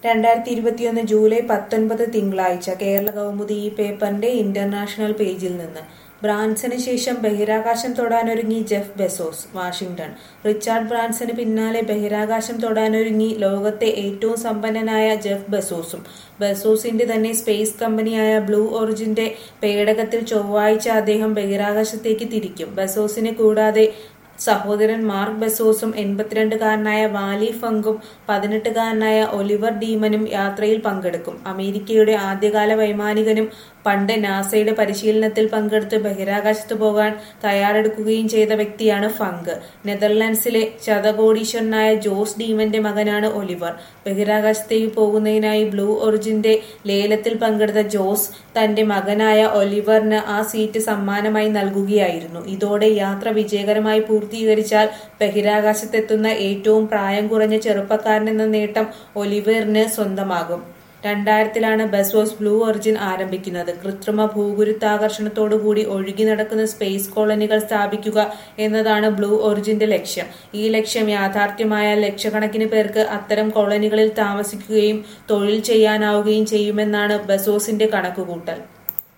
രണ്ടായിരത്തി ഇരുപത്തിയൊന്ന് ജൂലൈ പത്തൊൻപത് തിങ്കളാഴ്ച കേരള കൗമുദി ഈ പേപ്പറിന്റെ ഇന്റർനാഷണൽ പേജിൽ നിന്ന് ബ്രാൻസന് ശേഷം ബഹിരാകാശം തൊടാനൊരുങ്ങി ജെഫ് ബെസോസ് വാഷിംഗ്ടൺ റിച്ചാർഡ് ബ്രാൻസന് പിന്നാലെ ബഹിരാകാശം തൊടാനൊരുങ്ങി ലോകത്തെ ഏറ്റവും സമ്പന്നനായ ജെഫ് ബെസോസും ബെസോസിന്റെ തന്നെ സ്പേസ് കമ്പനിയായ ബ്ലൂ ഒറിജിന്റെ പേടകത്തിൽ ചൊവ്വാഴ്ച അദ്ദേഹം ബഹിരാകാശത്തേക്ക് തിരിക്കും ബെസോസിനെ കൂടാതെ സഹോദരൻ മാർക്ക് ബെസോസും എൺപത്തിരണ്ടുകാരനായ വാലി ഫങ്കും പതിനെട്ടുകാരനായ ഒലിവർ ഡീമനും യാത്രയിൽ പങ്കെടുക്കും അമേരിക്കയുടെ ആദ്യകാല വൈമാനികനും പണ്ട് നാസയുടെ പരിശീലനത്തിൽ പങ്കെടുത്ത് ബഹിരാകാശത്ത് പോകാൻ തയ്യാറെടുക്കുകയും ചെയ്ത വ്യക്തിയാണ് ഫങ്ക് നെതർലാൻഡ്സിലെ ശതകോടീശ്വരനായ ജോസ് ഡീമന്റെ മകനാണ് ഒലിവർ ബഹിരാകാശത്തേക്ക് പോകുന്നതിനായി ബ്ലൂ ഒറിജിന്റെ ലേലത്തിൽ പങ്കെടുത്ത ജോസ് തന്റെ മകനായ ഒലിവറിന് ആ സീറ്റ് സമ്മാനമായി നൽകുകയായിരുന്നു ഇതോടെ യാത്ര വിജയകരമായി പൂർത്തീകരിച്ചാൽ ബഹിരാകാശത്തെത്തുന്ന ഏറ്റവും പ്രായം കുറഞ്ഞ ചെറുപ്പക്കാരനെന്ന നേട്ടം ഒലിവറിന് സ്വന്തമാകും രണ്ടായിരത്തിലാണ് ബസോസ് ബ്ലൂ ഒറിജിൻ ആരംഭിക്കുന്നത് കൃത്രിമ ഭൂഗുരുത്താകർഷണത്തോടുകൂടി ഒഴുകി നടക്കുന്ന സ്പേസ് കോളനികൾ സ്ഥാപിക്കുക എന്നതാണ് ബ്ലൂ ഒറിജിന്റെ ലക്ഷ്യം ഈ ലക്ഷ്യം യാഥാർത്ഥ്യമായ ലക്ഷക്കണക്കിന് പേർക്ക് അത്തരം കോളനികളിൽ താമസിക്കുകയും തൊഴിൽ ചെയ്യാനാവുകയും ചെയ്യുമെന്നാണ് ബസോസിന്റെ കണക്കുകൂട്ടൽ